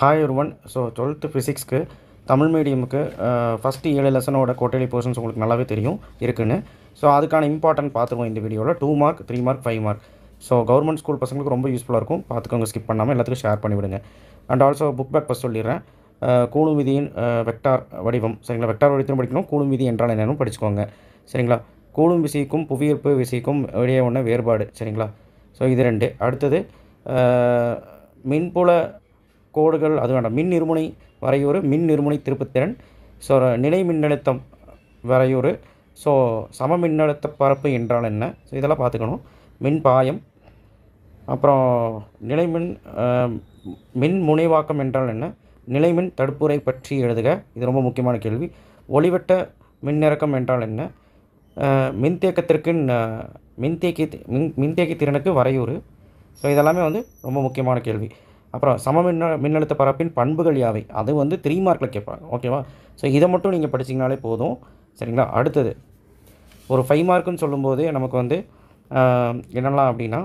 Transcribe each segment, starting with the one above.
Hi ஒருவன் so twelfth ஃபிசிக்ஸ்க்கு தமிழ் மீடியமுக்கு ஃபஸ்ட்டு ஏழு லெசனோட கோட்டலி போர்ஷன்ஸ் உங்களுக்கு நல்லாவே தெரியும் இருக்குன்னு ஸோ அதுக்கான இம்பார்ட்டன்ட் பார்த்துருவோம் இந்த வீடியோவில் two mark three mark five mark so government school பசங்களுக்கு ரொம்ப யூஸ்ஃபுல்லாக இருக்கும் பார்த்துக்கோங்க ஸ்கிப் பண்ணாமல் எல்லாத்துக்கும் ஷேர் பண்ணிவிடுங்க and also book back first சொல்லிடுறேன் அஹ், கூலும் விதியின் வெக்டார் வடிவம் சரிங்களா வெக்டார் வடிவத்தையும் படிக்கணும் கூலும் விதி என்றால் என்னன்னு படிச்சுக்கோங்க சரிங்களா கூலும் விசைக்கும் புவியீர்ப்பு விசைக்கும் இடையே ஒன்று வேறுபாடு சரிங்களா ஸோ இது ரெண்டு அடுத்தது அஹ், மின்புல கோடுகள் அது வேண்டாம் மின் இருமுனை வரையூறு மின் இருமுனை திருப்புத்திறன் ஸோ நிலை மின்னழுத்தம் வரையூறு ஸோ சம மின்னழுத்த பரப்பு என்றால் என்ன ஸோ இதெல்லாம் பார்த்துக்கணும் மின் பாயம் அப்புறம் நிலைமின் அஹ், மின் முனைவாக்கம் என்றால் என்ன நிலைமின் தடுப்புரை பற்றி எழுதுக இது ரொம்ப முக்கியமான கேள்வி ஒளிவட்ட மின்னிறக்கம் என்றால் என்ன அஹ், மின்தேக்கத்திற்கு ந- மின்தேக்கி மின் மின்தேக்கி திறனுக்கு வரையூறு ஸோ இதெல்லாமே வந்து ரொம்ப முக்கியமான கேள்வி அப்புறம் சம மின்ன மின்னழுத்த பரப்பின் பண்புகள் யாவை அது வந்து த்ரீ மார்க்கில் கேட்பாங்க ஓகேவா ஸோ இதை மட்டும் நீங்கள் படிச்சிங்கனாலே போதும் சரிங்களா அடுத்தது ஒரு ஃபைவ் மார்க்குன்னு சொல்லும்போது நமக்கு வந்து ஆஹ், என்னெல்லாம் அப்படின்னா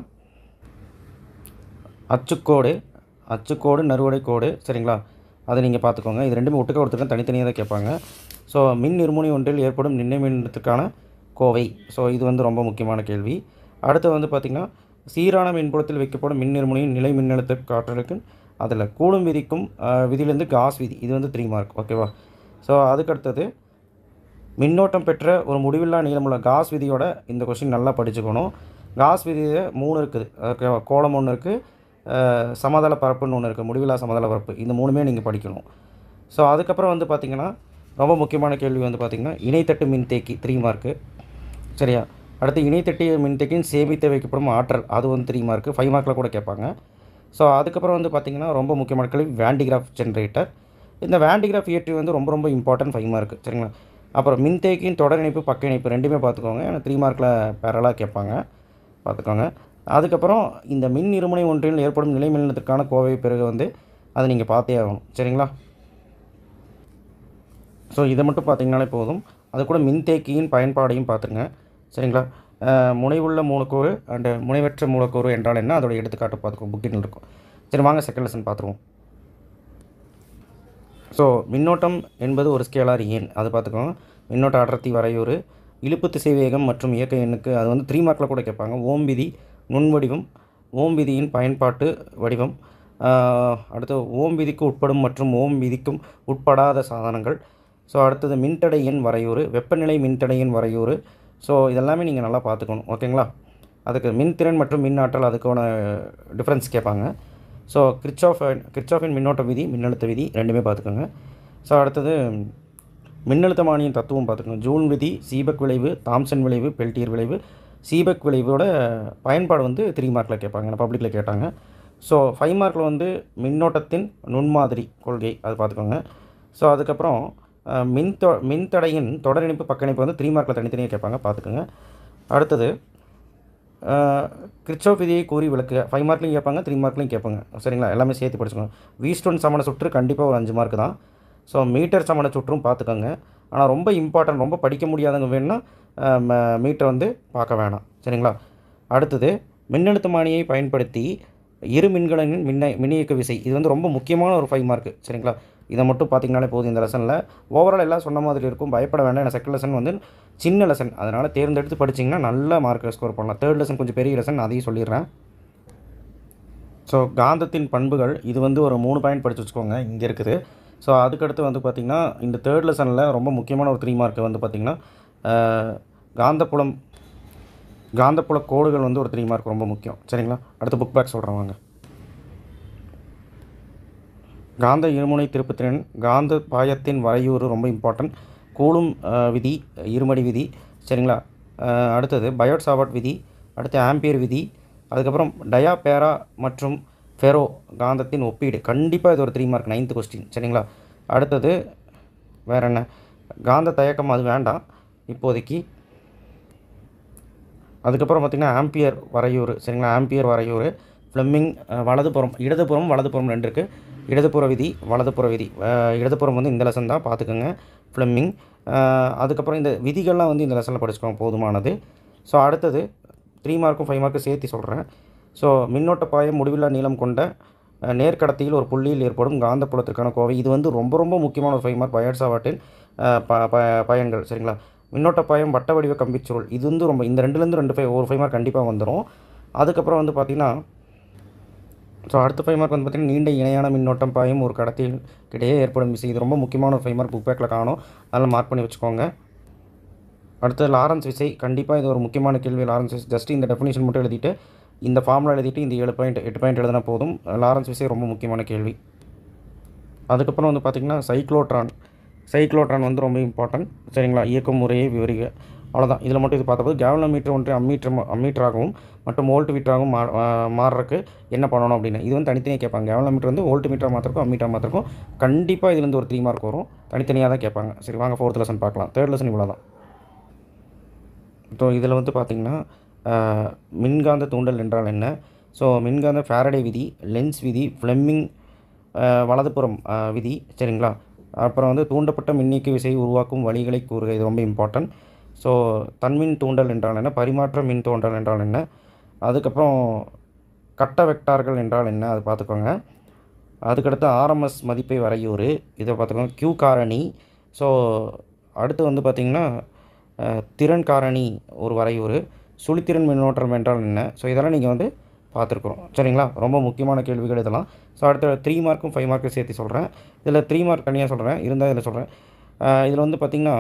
அச்சுக்கோடு அச்சுக்கோடு நறுவடை கோடு சரிங்களா அதை நீங்கள் பார்த்துக்கோங்க இது ரெண்டுமே ஒட்டுக்க ஒருத்தருக்கும் தனித்தனியாக தான் கேட்பாங்க ஸோ மின் இருமுனை ஒன்றில் ஏற்படும் நின்னை மின்னத்துக்கான கோவை ஸோ இது வந்து ரொம்ப முக்கியமான கேள்வி அடுத்து வந்து பார்த்திங்கன்னா சீரான மின்புலத்தில் வைக்கப்படும் மின் இருமுனையின் நிலை மின்னழுத்த காற்றலுக்கு அதில் கூடும் விதிக்கும் ஆஹ், விதியிலேருந்து காஸ் விதி இது வந்து த்ரீ மார்க் ஓகேவா ஸோ அதுக்கடுத்தது மின்னோட்டம் பெற்ற ஒரு முடிவில்லா நீளமுள்ள காஸ் விதியோட இந்த கொஷின் நல்லா படிச்சுக்கணும் காஸ் விதியில் மூணு இருக்குது ஓகேவா கோலம் ஒன்று இருக்குது சமதள பரப்புன்னு ஒன்று இருக்குது முடிவில்லா சமதள பரப்பு இந்த மூணுமே நீங்கள் படிக்கணும் ஸோ அதுக்கப்புறம் வந்து பார்த்திங்கன்னா ரொம்ப முக்கியமான கேள்வி வந்து பார்த்திங்கன்னா இணைத்தட்டு மின்தேக்கி த்ரீ மார்க்கு சரியா அடுத்து இணைத்தட்டி மின்தேக்கியின் சேமித்து வைக்கப்படும் ஆற்றல் அது வந்து த்ரீ மார்க்கு ஃபைவ் மார்க்கில் கூட கேட்பாங்க ஸோ அதுக்கப்புறம் வந்து பார்த்திங்கன்னா ரொம்ப முக்கியமான கேள்வி வேண்டிகிராஃப் ஜென்ரேட்டர் இந்த வேண்டிகிராஃப் இயற்றி வந்து ரொம்ப ரொம்ப இம்பார்ட்டன்ட் ஃபைவ் மார்க் சரிங்களா அப்புறம் மின்தேக்கியின் தொடர் இணைப்பு பக்க இணைப்பு ரெண்டுமே பார்த்துக்கோங்க ஏன்னா த்ரீ மார்க்கில் பேரலாக கேட்பாங்க பார்த்துக்கோங்க அதுக்கப்புறம் இந்த மின் இருமுனை ஒன்றில் ஏற்படும் நிலை மின்னழுத்தத்திற்கான கோவை பிறகு வந்து அதை நீங்கள் பார்த்தே ஆகணும் சரிங்களா ஸோ இதை மட்டும் பார்த்தீங்கனாலே போதும் அது கூட மின்தேக்கியின் பயன்பாடையும் பார்த்துங்க சரிங்களா அஹ், முனைவுள்ள மூலக்கூறு அண்டு முனைவற்ற மூலக்கூறு என்றால் என்ன அதோட எடுத்துக்காட்டு பார்த்துக்கோ புக்கில் இருக்கும் சரி வாங்க செகண்ட் லெசன் பார்த்துருவோம் ஸோ மின்னோட்டம் என்பது ஒரு ஸ்கேலார் எண் அது பார்த்துக்கோங்க மின்னோட்ட அடர்த்தி வரையூறு இழுப்பு திசைவேகம் மற்றும் இயக்க எண்ணுக்கு அது வந்து த்ரீ மார்க்கில் கூட கேட்பாங்க ஓம் விதி நுண்வடிவம் ஓம் விதியின் பயன்பாட்டு வடிவம் ஆஹ், அடுத்து ஓம் விதிக்கு உட்படும் மற்றும் ஓம் விதிக்கும் உட்படாத சாதனங்கள் ஸோ அடுத்தது மின்தடை எண் வரையூறு வெப்பநிலை மின்தடை எண் வரையூறு ஸோ இதெல்லாமே நீங்கள் நல்லா பார்த்துக்கணும் ஓகேங்களா அதுக்கு மின்திறன் மற்றும் மின் ஆற்றல் அதுக்கான டிஃப்ரென்ஸ் கேட்பாங்க ஸோ கிரிச்சாஃப் கிரிச்சாஃபின் மின்னோட்ட விதி மின்னழுத்த விதி ரெண்டுமே பார்த்துக்கோங்க ஸோ அடுத்தது மின்னழுத்தமானியின் தத்துவம் பார்த்துக்கோங்க ஜூன் விதி சீபக் விளைவு தாம்சன் விளைவு பெல்டியர் விளைவு சீபக் விளைவோட பயன்பாடு வந்து த்ரீ மார்க்கில் கேட்பாங்க பப்ளிக்கில் கேட்டாங்க ஸோ ஃபைவ் மார்க்கில் வந்து மின்னோட்டத்தின் நுண்மாதிரி கொள்கை அது பார்த்துக்கோங்க ஸோ அதுக்கப்புறம் அஹ், மின் தொ மின்தடையின் தொடர் இணைப்பு பக்க இணைப்பு வந்து த்ரீ மார்க்கில் தனித்தனியாக கேட்பாங்க பார்த்துக்கோங்க அடுத்தது கிரிச்சோ விதியை கூறி விளக்குக ஃபைவ் மார்க்லையும் கேட்பாங்க த்ரீ மார்க்லையும் கேட்பாங்க சரிங்களா எல்லாமே சேர்த்து படிச்சுக்கோங்க வீஸ்டோன் சமண சுற்று கண்டிப்பாக ஒரு அஞ்சு மார்க் தான் ஸோ மீட்டர் சமண சுற்றும் பார்த்துக்கோங்க ஆனால் ரொம்ப இம்பார்ட்டன்ட் ரொம்ப படிக்க முடியாதவங்க வேணும்னா மீட்டர் வந்து பார்க்க வேணாம் சரிங்களா அடுத்தது மின்னழுத்தமானியை பயன்படுத்தி இரு மின்கலனின் மின்ன மின்னியக்க விசை இது வந்து ரொம்ப முக்கியமான ஒரு ஃபைவ் மார்க் சரிங்களா இதை மட்டும் பார்த்தீங்கனாலே போதும் இந்த லெசனில் ஓவரால் எல்லாம் சொன்ன மாதிரி இருக்கும் பயப்பட வேண்டாம் ஏன்னா செகண்ட் லெசன் வந்து சின்ன லெசன் அதனால் தேர்ந்தெடுத்து படிச்சிங்கன்னா நல்ல மார்க் ஸ்கோர் பண்ணலாம் தேர்ட் லெசன் கொஞ்சம் பெரிய லெசன் அதையும் சொல்லிடுறேன் ஸோ காந்தத்தின் பண்புகள் இது வந்து ஒரு மூணு பாயிண்ட் படித்து வச்சுக்கோங்க இங்கே இருக்குது ஸோ அதுக்கடுத்து வந்து பார்த்திங்கன்னா இந்த தேர்ட் லெசனில் ரொம்ப முக்கியமான ஒரு த்ரீ மார்க் வந்து பார்த்திங்கன்னா அஹ், காந்தப்புலம் காந்தப்புல கோடுகள் வந்து ஒரு த்ரீ மார்க் ரொம்ப முக்கியம் சரிங்களா அடுத்த புக் பேக் சொல்கிறேன் வாங்க காந்த இருமுனை திருப்புத்திறன் காந்த பாயத்தின் வரையூறு ரொம்ப இம்பார்ட்டன்ட் கூலும் அஹ், விதி இருமடி விதி சரிங்களா அஹ், அடுத்தது பயோட் சாவர்ட் விதி அடுத்து ஆம்பியர் விதி அதுக்கப்புறம் டயா பேரா மற்றும் ஃபெரோ காந்தத்தின் ஒப்பீடு கண்டிப்பாக இது ஒரு த்ரீ மார்க் நைன்த்து கொஸ்டின் சரிங்களா அடுத்தது வேறு என்ன காந்த தயக்கம் அது வேண்டாம் இப்போதைக்கு அதுக்கப்புறம் பார்த்திங்கன்னா ஆம்பியர் வரையூறு சரிங்களா ஆம்பியர் வரையூறு ஃப்ளெமிங் அஹ், வலதுபுறம் இடதுபுறம் வலதுபுறம் ரெண்டு இருக்குது இடதுபுற விதி வலதுபுற விதி அஹ், இடதுபுறம் வந்து இந்த லெசன் தான் பார்த்துக்கோங்க ஃப்ளெமிங் அஹ், அதுக்கப்புறம் இந்த விதிகள்லாம் வந்து இந்த லெசனில் படிச்சுக்கோங்க போதுமானது ஸோ அடுத்தது த்ரீ மார்க்கும் ஃபைவ் மார்க்கும் சேர்த்து சொல்கிறேன் ஸோ மின்னோட்ட பாயம் முடிவில்லா நீளம் கொண்ட அஹ், நேர்கடத்தியில் ஒரு புள்ளியில் ஏற்படும் காந்தப்புலத்திற்கான கோவை இது வந்து ரொம்ப ரொம்ப முக்கியமான ஒரு ஃபைவ் மார்க் பயாட்சாவாட்டின் ப ப- பயன்கள் சரிங்களா மின்னோட்ட பாயம் வட்ட வடிவ கம்பிச்சுருள் இது வந்து ரொம்ப இந்த ரெண்டுலேருந்து ரெண்டு ஃபைவ் ஒரு ஃபைவ் மார்க் கண்டிப்பாக வந்துடும் அதுக்கப்புறம் வந்து பார்த்திங்கன்னா ஸோ அடுத்த ஃபைவ் மார்க் வந்து பார்த்திங்கன்னா நீண்ட இணையான மின்னோட்டம் பாயும் ஒரு கடத்தியில் இடையே ஏற்படும் விசை இது ரொம்ப முக்கியமான ஒரு ஃபைவ் மார்க் புக் பேக்கில் காணும் அதனால் மார்க் பண்ணி வச்சுக்கோங்க அடுத்து லாரன்ஸ் விசை கண்டிப்பாக இது ஒரு முக்கியமான கேள்வி லாரன்ஸ் விசை ஜஸ்ட் இந்த டெஃபினேஷன் மட்டும் எழுதிட்டு இந்த ஃபார்முலா எழுதிட்டு இந்த ஏழு பாயிண்ட் எட்டு பாயிண்ட் எழுதினா போதும் லாரன்ஸ் விசை ரொம்ப முக்கியமான கேள்வி அதுக்கப்புறம் வந்து பார்த்திங்கன்னா சைக்ளோட்ரான் சைக்ளோட்ரான் வந்து ரொம்ப இம்பார்ட்டன்ட் சரிங்களா இயக்கும் முறையை விவரிக அவ்வளோதான் இதில் மட்டும் இது பார்த்தபோது கேவலோமீட்டர் ஒன்று அம்மீட்டர் அம்மீட்டராகவும் மற்றும் வோல்ட் மீட்டராகவும் மா மாறுறதுக்கு என்ன பண்ணணும் அப்படின்னு இது வந்து தனித்தனியாக கேட்பாங்க கேவலோமீட்டர் வந்து வோல்ட் மீட்டராக மாற்றிருக்கும் அம்மீட்டர் மாற்றிருக்கும் கண்டிப்பாக இதுலேருந்து ஒரு த்ரீ மார்க் வரும் தனித்தனியாக தான் கேட்பாங்க சரி வாங்க ஃபோர்த் லெசன் பார்க்கலாம் தேர்ட் லெசன் இவ்வளோ தான் ஸோ இதில் வந்து பார்த்திங்கன்னா ஆஹ், மின்காந்த தூண்டல் என்றால் என்ன ஸோ மின்காந்த ஃபாரடே விதி லென்ஸ் விதி ஃப்ளெமிங் ஆஹ், வலதுபுறம் ஆஹ், விதி சரிங்களா அப்புறம் வந்து தூண்டப்பட்ட மின்னியக்கு விசையை உருவாக்கும் வழிகளை கூறுக இது ரொம்ப இம்பார்ட்டன்ட் ஸோ தன்மின் தூண்டல் என்றால் என்ன பரிமாற்ற மின் தூண்டல் என்றால் என்ன அதுக்கப்புறம் கட்ட வெக்டார்கள் என்றால் என்ன அது பார்த்துக்கோங்க அதுக்கடுத்து ஆர்எம்எஸ் மதிப்பை வரையூறு இதை பார்த்துக்கோங்க Q காரணி ஸோ அடுத்து வந்து பார்த்திங்கன்னா அஹ், திறன் காரணி ஒரு வரையூறு சுழித்திறன் மின்னோட்டம் என்றால் என்ன ஸோ இதெல்லாம் நீங்கள் வந்து பார்த்துருக்குறோம் சரிங்களா ரொம்ப முக்கியமான கேள்விகள் இதெல்லாம் ஸோ அடுத்த த்ரீ மார்க்கும் ஃபைவ் மார்க்கும் சேர்த்து சொல்கிறேன் இதில் த்ரீ மார்க் தனியாக சொல்கிறேன் இருந்தால் இதில் சொல்கிறேன் இதில் வந்து பார்த்திங்கன்னா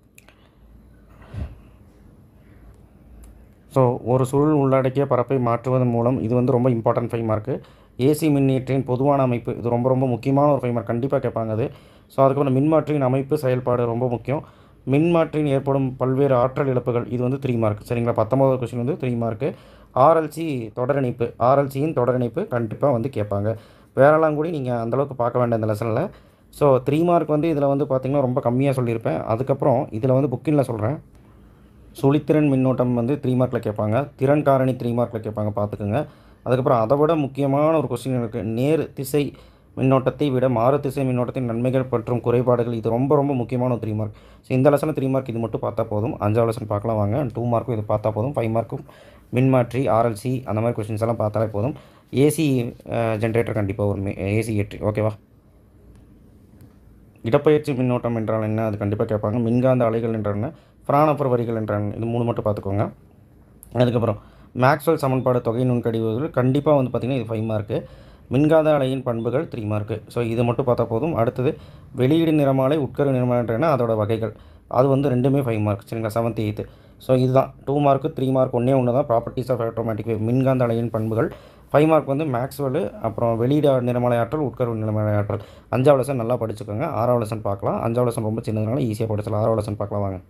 ஸோ ஒரு சுருள் உள்ளடக்கிய பரப்பை மாற்றுவதன் மூலம் இது வந்து ரொம்ப இம்பார்ட்டன்ட் ஃபைவ் மார்க்கு ஏசி மின்னேற்றின் பொதுவான அமைப்பு இது ரொம்ப ரொம்ப முக்கியமான ஒரு ஃபைவ் மார்க் கண்டிப்பாக கேட்பாங்க அது ஸோ அதுக்கப்புறம் மின்மாற்றியின் அமைப்பு செயல்பாடு ரொம்ப முக்கியம் மின்மாற்றியின் ஏற்படும் பல்வேறு ஆற்றல் இழப்புகள் இது வந்து த்ரீ மார்க் சரிங்களா பத்தொம்பது கொஸ்டின் வந்து த்ரீ மார்க்கு ஆர்எல்சி தொடரிணைப்பு ஆர்எல்சியின் தொடரிணைப்பு கண்டிப்பாக வந்து கேட்பாங்க வேறெல்லாம் கூட நீங்கள் அந்தளவுக்கு பார்க்க வேண்டாம் இந்த லெசனில் ஸோ த்ரீ மார்க் வந்து இதில் வந்து பார்த்திங்கன்னா ரொம்ப கம்மியாக சொல்லியிருப்பேன் அதுக்கப்புறம் இதில் வந்து புக்கிங்கில் சொல்கிறேன் சுழித்திறன் மின்னோட்டம் வந்து த்ரீ மார்க்கில் கேட்பாங்க திறன் காரணி த்ரீ மார்க்கில் கேட்பாங்க பார்த்துக்குங்க அதுக்கப்புறம் அதை விட முக்கியமான ஒரு கொஸ்டின் இருக்குது நேர் திசை மின்னோட்டத்தை விட மாறு திசை மின்னோட்டத்தின் நன்மைகள் மற்றும் குறைபாடுகள் இது ரொம்ப ரொம்ப முக்கியமான ஒரு த்ரீ மார்க் ஸோ இந்த லெசனில் த்ரீ மார்க் இது மட்டும் பார்த்தா போதும் அஞ்சாவது லெசன் பார்க்கலாம் வாங்க டூ மார்க்கும் இது பார்த்தா போதும் ஃபைவ் மார்க்கும் மின்மாற்றி ஆர்எல்சி அந்த மாதிரி கொஸ்டின்ஸ் எல்லாம் பார்த்தாலே போதும் ஏசி ஜென்ரேட்டர் கண்டிப்பாக ஒரு ஏசி ஏற்றி ஓகேவா இடப்பெயர்ச்சி மின்னோட்டம் என்றால் என்ன அது கண்டிப்பாக கேட்பாங்க மின்காந்த அலைகள் என்றால் என்ன பிராணப்பர் வரிகள் என்றால் என்ன? இது மூணு மட்டும் பார்த்துக்கோங்க அதுக்கப்புறம் மேக்ஸ்வெல் சமன்பாடு தொகை நுண்கடிவுகள் கண்டிப்பாக வந்து பார்த்திங்கன்னா இது ஃபைவ் மார்க்கு மின்காந்த அலையின் பண்புகள் த்ரீ மார்க்கு ஸோ இது மட்டும் பார்த்தா போதும் அடுத்தது வெளியீடு நிறமாலை உட்கரு நிறமாலை என்றன அதோட வகைகள் அது வந்து ரெண்டுமே ஃபைவ் மார்க் சரிங்களா செவன்த் எயித்து ஸோ இதுதான் டூ மார்க்கு த்ரீ மார்க் ஒன்றே ஒன்று தான் ப்ராப்பர்ட்டிஸ் ஆஃப் ஆட்டோமேட்டிக் வேவ் மின்காந்த அலையின் பண்புகள் ஃபைவ் மார்க் வந்து மேக்ஸ்வெல் அப்புறம் வெளியீடு நிறமலை ஆற்றல் உட்கரு நிறமலை ஆற்றல் அஞ்சாவது லெசன் நல்லா படிச்சுக்கோங்க ஆறாவது லெசன் பார்க்கலாம் அஞ்சாவது லெசன் ரொம்ப சின்னதுனால ஈஸியாக படிச்சலாம் ஆறாவது லெசன் பார்க்கலாம் வாங்க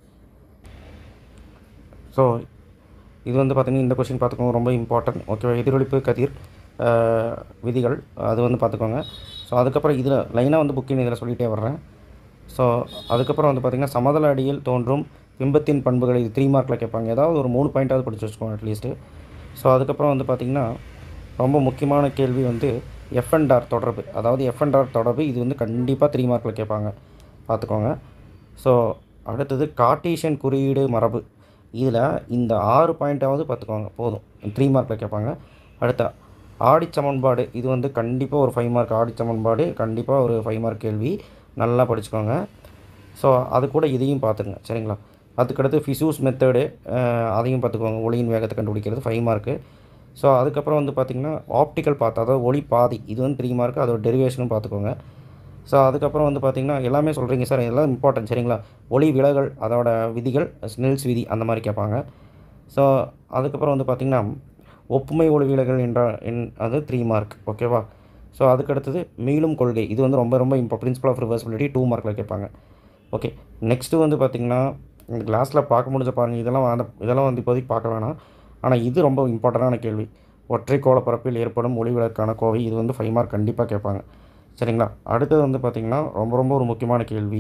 ஸோ இது வந்து பார்த்திங்கன்னா இந்த கொஸ்டின் பார்த்துக்கோங்க ரொம்ப இம்பார்ட்டன்ட் ஓகேவா எதிரொலிப்பு கதிர் அஹ், விதிகள் அது வந்து பார்த்துக்கோங்க ஸோ அதுக்கப்புறம் இதில் லைனாக வந்து புக்கிங் இதில் சொல்லிகிட்டே வர்றேன் ஸோ அதுக்கப்புறம் வந்து பார்த்திங்கன்னா சமதள அடியில் தோன்றும் பிம்பத்தின் பண்புகள் இது த்ரீ மார்க்கில் கேட்பாங்க ஏதாவது ஒரு மூணு பாயிண்ட்டாவது படிச்சு வச்சுக்கோங்க அட்லீஸ்ட்டு ஸோ அதுக்கப்புறம் வந்து பார்த்திங்கன்னா ரொம்ப முக்கியமான கேள்வி வந்து எஃப்என்டார் தொடர்பு அதாவது எஃப்என்டார் தொடர்பு இது வந்து கண்டிப்பாக த்ரீ மார்க்கில் கேட்பாங்க பார்த்துக்கோங்க ஸோ அடுத்தது கார்ட்டீசியன் குறியீடு மரபு இதில் இந்த ஆறு பாயிண்ட்டாவது பார்த்துக்கோங்க போதும் த்ரீ மார்க்கில் கேட்பாங்க அடுத்த ஆடி சமன்பாடு இது வந்து கண்டிப்பாக ஒரு ஃபைவ் மார்க் ஆடி சமன்பாடு கண்டிப்பாக ஒரு ஃபைவ் மார்க் கேள்வி நல்லா படிச்சுக்கோங்க ஸோ அது கூட இதையும் பார்த்துங்க சரிங்களா அதுக்கடுத்து ஃபிசூஸ் மெத்தடு அதையும் பார்த்துக்கோங்க ஒளியின் வேகத்தை கண்டுபிடிக்கிறது ஃபைவ் மார்க்கு ஸோ அதுக்கப்புறம் வந்து பார்த்திங்கன்னா ஆப்டிக்கல் பாத் அதாவது ஒளி பாதி இது வந்து த்ரீ மார்க் அதோட டெரிவேஷனும் பார்த்துக்கோங்க ஸோ அதுக்கப்புறம் வந்து பார்த்திங்கன்னா எல்லாமே சொல்கிறீங்க சார் இதெல்லாம் இம்பார்ட்டன்ட் சரிங்களா ஒளி விலகல் அதோட விதிகள் ஸ்னெல்ஸ் விதி அந்த மாதிரி கேட்பாங்க ஸோ அதுக்கப்புறம் வந்து பார்த்திங்கன்னா ஒப்புமை ஒளி விலகல் என்றால் என் அது த்ரீ மார்க் ஓகேவா ஸோ அதுக்கடுத்தது மீளும் கொள்கை இது வந்து ரொம்ப ரொம்ப இப்போ பிரின்சிபல் ஆஃப் ரிவர்சிபிலிட்டி டூ மார்க்கில் கேட்பாங்க ஓகே நெக்ஸ்ட்டு வந்து பார்த்திங்கன்னா இந்த கிளாஸில் பார்க்க முடிஞ்ச பாருங்கள் இதெல்லாம் அந்த இதெல்லாம் வந்து இப்போதைக்கு பார்க்க வேணாம் ஆனால் இது ரொம்ப இம்பார்ட்டண்டான கேள்வி ஒற்றை கோளப்பரப்பில் ஏற்படும் ஒளி விளக்கான கோவை இது வந்து ஃபைவ் மார்க் கண்டிப்பாக கேட்பாங்க சரிங்களா அடுத்தது வந்து பார்த்திங்கன்னா ரொம்ப ரொம்ப ஒரு முக்கியமான கேள்வி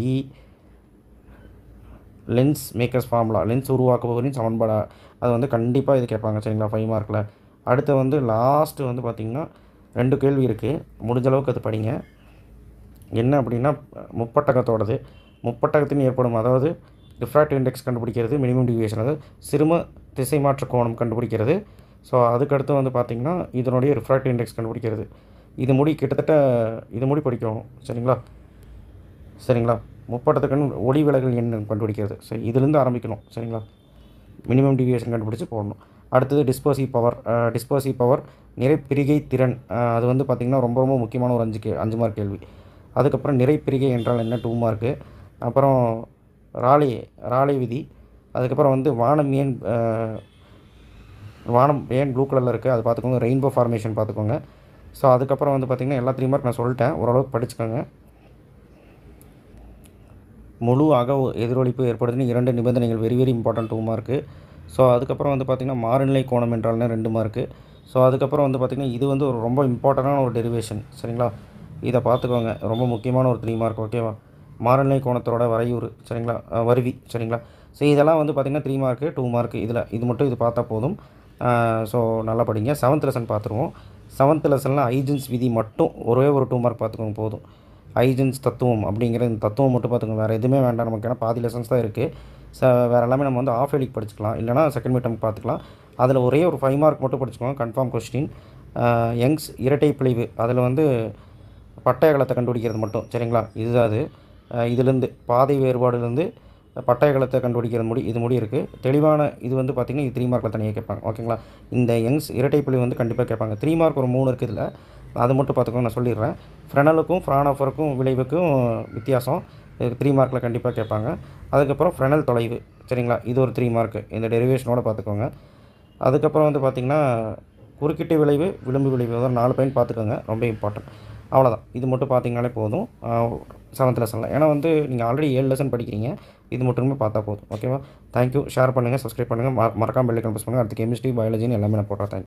லென்ஸ் மேக்கர்ஸ் ஃபார்முலா லென்ஸ் உருவாக்குபவரின் சமன்பாடா அது வந்து கண்டிப்பாக இது கேட்பாங்க சரிங்களா ஃபைவ் மார்க்கில் அடுத்து வந்து லாஸ்ட்டு வந்து பார்த்திங்கன்னா ரெண்டு கேள்வி இருக்குது முடிஞ்ச அளவுக்கு அது படிங்க என்ன அப்படின்னா முப்பட்டகத்தோடது முப்பட்டகத்தின் ஏற்படும் அதாவது ரிஃப்ராக்டிவ் இண்டெக்ஸ் கண்டுபிடிக்கிறது மினிமம் டிவியேஷன் அதாவது சிறும திசை மாற்ற கோணம் கண்டுபிடிக்கிறது ஸோ அதுக்கடுத்து வந்து பார்த்திங்கன்னா இதனுடைய ரிஃப்ராக்டிவ் இண்டெக்ஸ் கண்டுபிடிக்கிறது இது முடி கிட்டத்தட்ட இது முடி படிக்கணும் சரிங்களா சரிங்களா முப்பட்டத்துக்குன்னு ஒளி விலகல் எண் கண்டுபிடிக்கிறது சரி இதுலேருந்து ஆரம்பிக்கணும் சரிங்களா மினிமம் டிவியேஷன் கண்டுபிடிச்சி போடணும் அடுத்தது டிஸ்போசிவ் பவர் டிஸ்போசிவ் பவர் நிறைப்பிரிகை திறன் அஹ், அது வந்து பார்த்திங்கன்னா ரொம்ப ரொம்ப முக்கியமான ஒரு அஞ்சு கே அஞ்சு மார்க் கேள்வி அதுக்கப்புறம் நிறைப்பிரிகை என்றால் என்ன டூ மார்க்கு அப்புறம் ராலி ராலி விதி அதுக்கப்புறம் வந்து வானம் ஏன் அஹ், வானம் ஏன் ப்ளூ கலரில் இருக்குது அது பார்த்துக்கோங்க ரெயின்போ ஃபார்மேஷன் பார்த்துக்கோங்க ஸோ அதுக்கப்புறம் வந்து பார்த்திங்கன்னா எல்லா த்ரீ மார்க் நான் சொல்லிட்டேன் ஓரளவுக்கு படிச்சுக்கோங்க முழு அக எதிரொலிப்பு ஏற்படுதுன்னு இரண்டு நிபந்தனைகள் very very important two mark so அதுக்கப்புறம் வந்து பார்த்திங்கன்னா மாறுநிலை கோணம் என்றால்னா ரெண்டு மார்க்கு ஸோ அதுக்கப்புறம் வந்து பார்த்திங்கன்னா இது வந்து ஒரு ரொம்ப இம்பார்ட்டண்டான ஒரு டெரிவேஷன் சரிங்களா இதை பார்த்துக்கோங்க ரொம்ப முக்கியமான ஒரு த்ரீ மார்க் ஓகேவா மாறுநிலை கோணத்தோட வரையூறு சரிங்களா அஹ் வருவி சரிங்களா ஸோ இதெல்லாம் வந்து பார்த்திங்கன்னா த்ரீ மார்க்கு டூ மார்க்கு இதில் இது மட்டும் இது பார்த்தா போதும் ஸோ நல்லா படிங்க செவன்த் லெசன் பார்த்துருவோம் செவன்த் லெசனில் ஐஜென்ஸ் விதி மட்டும் ஒரே ஒரு டூ மார்க் பார்த்துக்கோங்க போதும் ஐஜென்ஸ் தத்துவம் அப்படிங்கிற இந்த தத்துவம் மட்டும் பார்த்துக்கோங்க வேறு எதுவுமே வேண்டாம் நமக்கு ஏன்னா பாதி லெசன்ஸ் தான் இருக்குது ச வேறு எல்லாமே நம்ம வந்து ஆஃப் எலிக் படிச்சுக்கலாம் இல்லைனா செகண்ட் மீட்டம் பார்த்துக்கலாம் அதில் ஒரே ஒரு ஃபைவ் மார்க் மட்டும் படிச்சுக்கோங்க கன்ஃபார்ம் கொஸ்டின் யங்ஸ் இரட்டை பிழிவு அதில் வந்து பட்டய காலத்தை கண்டுபிடிக்கிறது மட்டும் சரிங்களா இதுதான் அது அஹ் இதுலேருந்து பாதை வேறுபாடுலேருந்து பட்டய காலத்தை கண்டுபிடிக்கிறது முடி இது முடி இருக்குது தெளிவான இது வந்து பார்த்திங்கன்னா இது த்ரீ மார்க்கில் தனியாக கேட்பாங்க ஓகேங்களா இந்த யங்ஸ் இரட்டை பிழிவு வந்து கண்டிப்பாக கேட்பாங்க த்ரீ மார்க் ஒரு மூணு இருக்குது இதில் அது மட்டும் பார்த்துக்கோங்க நான் சொல்லிடுறேன் ஃப்ரெனலுக்கும் ஃப்ரானோஃபருக்கும் விளைவுக்கும் வித்தியாசம் இது த்ரீ மார்க்கில் கண்டிப்பாக கேட்பாங்க அதுக்கப்புறம் ஃப்ரெனல் தொலைவு சரிங்களா இது ஒரு த்ரீ மார்க்கு இந்த டெரிவேஷனோட பார்த்துக்கோங்க அதுக்கப்புறம் வந்து பார்த்திங்கன்னா குறுக்கிட்டு விளைவு விளிம்பு விளைவு ஒரு நாலு பாயிண்ட் பார்த்துக்கோங்க ரொம்ப இம்பார்ட்டன்ட் அவ்வளோதான் இது மட்டும் பார்த்தீங்கனாலே போதும் செவன்த் லெசனில் ஏன்னா வந்து நீங்கள் ஆல்ரெடி ஏழு லெசன் படிக்கிறீங்க இது மட்டுமே பார்த்தா போதும் ஓகேவா தேங்க்யூ ஷேர் பண்ணுங்கள் சப்ஸ்கிரைப் பண்ணுங்கள் மறக்காமல் பெல்லைக்கன் ப்ரெஸ் பண்ணுங்கள் அடுத்து கெமிஸ்ட்ரி பயாலஜின்னு எல்லாமே நான் போடுறேன் தேங்க்யூ